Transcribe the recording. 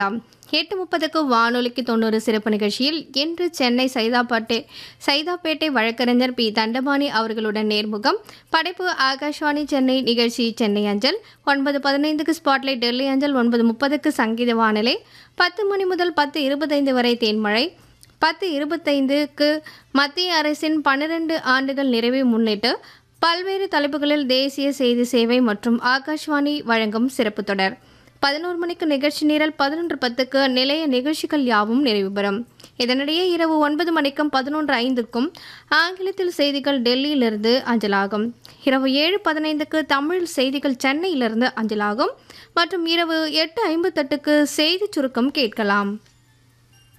எட்டு முப்பதுக்கு வானொலிக்கு தொண்ணூறு சிறப்பு நிகழ்ச்சியில் இன்று சென்னை சைதாப்பேட்டை சைதாப்பேட்டை வழக்கறிஞர் பி தண்டபாணி அவர்களுடன் நேர்முகம் படைப்பு ஆகாஷ்வாணி சென்னை நிகழ்ச்சி சென்னை அஞ்சல் ஒன்பது பதினைந்துக்கு ஸ்பாட்லைட் டெல்லி அஞ்சல் ஒன்பது முப்பதுக்கு சங்கீத வானிலை பத்து மணி முதல் பத்து இருபத்தைந்து வரை தேன்மழை பத்து இருபத்தைந்துக்கு மத்திய அரசின் பன்னிரண்டு ஆண்டுகள் நிறைவை முன்னிட்டு பல்வேறு தலைப்புகளில் தேசிய செய்தி சேவை மற்றும் ஆகாஷ்வாணி வழங்கும் சிறப்பு தொடர் பதினோரு மணிக்கு நிகழ்ச்சி நிரல் பதினொன்று பத்துக்கு நிலைய நிகழ்ச்சிகள் யாவும் நிறைவு பெறும் இதனிடையே இரவு ஒன்பது மணிக்கும் பதினொன்று ஐந்துக்கும் ஆங்கிலத்தில் செய்திகள் டெல்லியிலிருந்து அஞ்சலாகும் இரவு ஏழு பதினைந்துக்கு தமிழ் செய்திகள் சென்னையிலிருந்து அஞ்சலாகும் மற்றும் இரவு எட்டு ஐம்பத்தெட்டுக்கு செய்தி சுருக்கம் கேட்கலாம்